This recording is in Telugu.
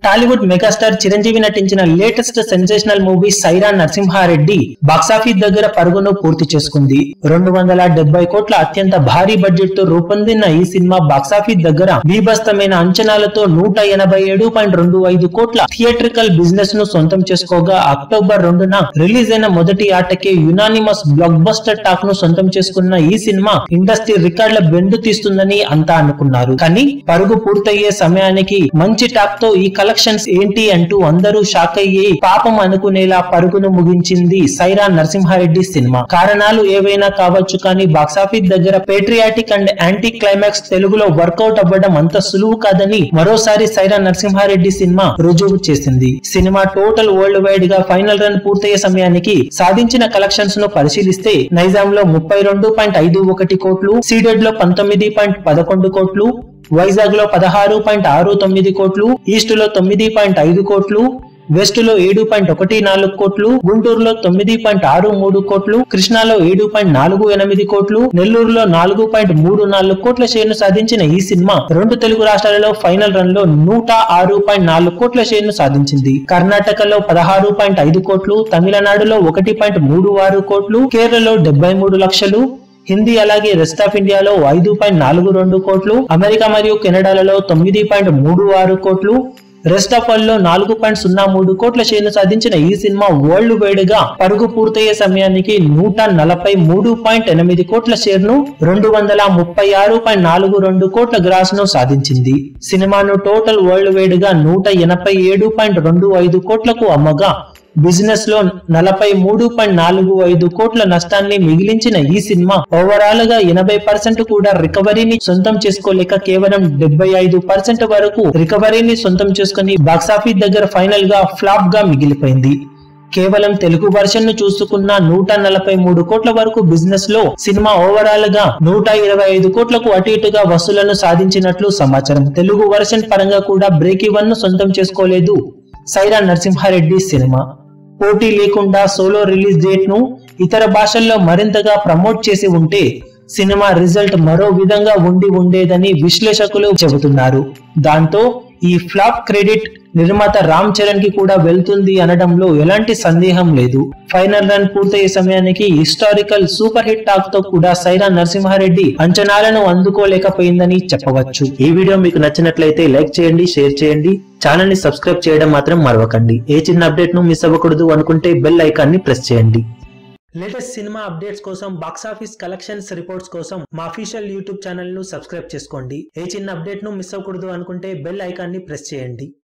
టాలీవుడ్ మెగాస్టార్ చిరంజీవి నటించిన latest sensational movie Sye Raa Narasimha Reddy box office దగ్గర పరుగును పూర్తి చేసుకుంది రెండు వందల డెబ్బై కోట్ల అత్యంత భారీ బడ్జెట్ తో రూపొందిన ఈ సినిమా బాక్సాఫీస్ దగ్గర బీభస్తమైన అంచనాలతో నూట ఎనభై ఏడు పాయింట్ రెండు ఐదు కోట్ల థియేట్రికల్ బిజినెస్ ను సొంతం చేసుకోగా అక్టోబర్ రెండున రిలీజ్ అయిన మొదటి ఆటకే యునానిమస్ బ్లాక్ బస్టర్ టాక్ ను సొంతం చేసుకున్న ఈ సినిమా ఇండస్ట్రీ రికార్డుల బెండు తీస్తుందని అంతా అనుకున్నారు కానీ పరుగు పూర్తయ్యే సమయానికి మంచి టాక్ తో ఈ కలెక్షన్స్ ఏంటి అంటూ అందరూ షాక్ అయ్యి పాపం అనుకునేలా పరుగును ముగించింది సైరా నరసింహారెడ్డి సినిమా కారణాలు ఏవైనా కావచ్చు కానీ బాక్సాఫీస్ దగ్గర పేట్రియాటిక్ అండ్ యాంటీ క్లైమాక్స్ తెలుగులో వర్కౌట్ అవ్వడం అంత సులువు కాదని మరోసారి సైరా నరసింహారెడ్డి సినిమా రుజువు చేసింది సినిమా టోటల్ వరల్డ్ వైడ్ గా ఫైనల్ రన్ పూర్తయ్యే సమయానికి సాధించిన కలెక్షన్స్ ను పరిశీలిస్తే నైజాం లో ముప్పై రెండు పాయింట్ ఐదు ఒకటి కోట్లు సీడెడ్ లో పంతొమ్మిది పాయింట్ పదకొండు కోట్లు వైజాగ్ లో పదహారు పాయింట్ ఆరు తొమ్మిది కోట్లు ఈస్ట్ లో తొమ్మిది పాయింట్ ఐదు కోట్లు వెస్ట్ లో ఏడు పాయింట్ ఒకటి నాలుగు కోట్లు గుంటూరులో తొమ్మిది పాయింట్ ఆరు మూడు కోట్లు కృష్ణాలో ఏడు పాయింట్ నాలుగు ఎనిమిది కోట్లు నెల్లూరులో నాలుగు పాయింట్ మూడు నాలుగు కోట్ల షేర్ను సాధించిన ఈ సినిమా రెండు తెలుగు రాష్ట్రాలలో ఫైనల్ రన్ లో నూట ఆరు పాయింట్ నాలుగు కోట్ల షేర్ను సాధించింది కర్ణాటకలో పదహారు పాయింట్ ఐదు కోట్లు తమిళనాడులో ఒకటి పాయింట్ మూడు ఆరు కోట్లు కేరళలో డెబ్బై మూడు లక్షలు హిందీ అలాగే రెస్ట్ ఆఫ్ ఇండియాలో ఐదు పాయింట్ నాలుగు రెండు కోట్లు అమెరికా మరియు కెనడాలలో తొమ్మిది పాయింట్ మూడు ఆరు కోట్లు రెస్ట్ ఆఫ్ వరల్డ్ లో నాలుగు పాయింట్ సున్నా మూడు కోట్ల షేర్ను సాధించిన ఈ సినిమా వరల్డ్ వైడ్ గా పరుగు పూర్తయ్యే సమయానికి నూట నలభై మూడు పాయింట్ ఎనిమిది కోట్ల షేర్ ను రెండు వందల ముప్పై ఆరు పాయింట్ నాలుగు రెండు కోట్ల గ్రాస్ ను సాధించింది సినిమాను టోటల్ వరల్డ్ వైడ్ గా నూట ఎనభై ఏడు పాయింట్ రెండు ఐదు కోట్లకు అమ్మగా బిజినెస్ లో నలభై మూడు పాయింట్ నాలుగు ఐదు కోట్ల నష్టాన్ని మిగిలించిన ఈ సినిమా ఓవరాల్ గా ఎనభై పర్సెంట్ కూడా రికవరీని సొంతం చేసుకోలేక కేవలం డెబ్బై ఐదు పర్సెంట్ వరకు రికవరీని సొంతం చేసుకుని బాక్సాఫీస్ దగ్గర ఫైనల్ గా ఫ్లాప్ గా మిగిలిపోయింది కేవలం తెలుగు వర్షన్ ను చూసుకున్న నూట నలభై మూడు కోట్ల వరకు బిజినెస్ లో సినిమా ఓవరాల్ గా నూట ఇరవై ఐదు కోట్లకు అటు ఇటుగా వసూలను సాధించినట్లు సమాచారం తెలుగు వర్షన్ పరంగా కూడా బ్రేక్ ఈవెన్ ను సొంతం చేసుకోలేదు సైరా నరసింహారెడ్డి సినిమా పోటీ లేకుండా సోలో రిలీజ్ డేట్ ను ఇతర భాషల్లో మరింతగా ప్రమోట్ చేసి ఉంటే సినిమా రిజల్ట్ మరో విధంగా ఉండి ఉండేదని విశ్లేషకులు చెబుతున్నారు దాంతో ఈ ఫ్లాప్ క్రెడిట్ నిర్మాత రామ్ చరణ్ కి కూడా వెళ్తుంది అనడంలో ఎలాంటి సందేహం లేదు ఫైనల్ రన్ పూర్తయ్యే సమయానికి హిస్టారికల్ సూపర్ హిట్ టాక్ తో కూడా సైరా నరసింహారెడ్డి అంచనాలను అందుకోలేకపోయిందని చెప్పవచ్చు ఈ వీడియో మీకు నచ్చినట్లయితే లైక్ చేయండి షేర్ చేయండి ఛానల్ ని సబ్స్క్రైబ్ చేయడం మాత్రం మరవకండి ఏ చిన్న అప్డేట్ ను మిస్ అవ్వకూడదు అనుకుంటే బెల్ ఐకాన్ ని ప్రెస్ చేయండి లేటెస్ట్ సినిమా అప్డేట్స్ కోసం బాక్సాఫీస్ కలెక్షన్స్ రిపోర్ట్స్ కోసం మా అఫీషియల్ యూట్యూబ్ ఛానల్ ను సబ్స్క్రైబ్ చేసుకోండి ఏ చిన్న అప్డేట్ ను మిస్ అవ్వకూడదు అనుకుంటే బెల్ ఐకాన్ ని ప్రెస్ చేయండి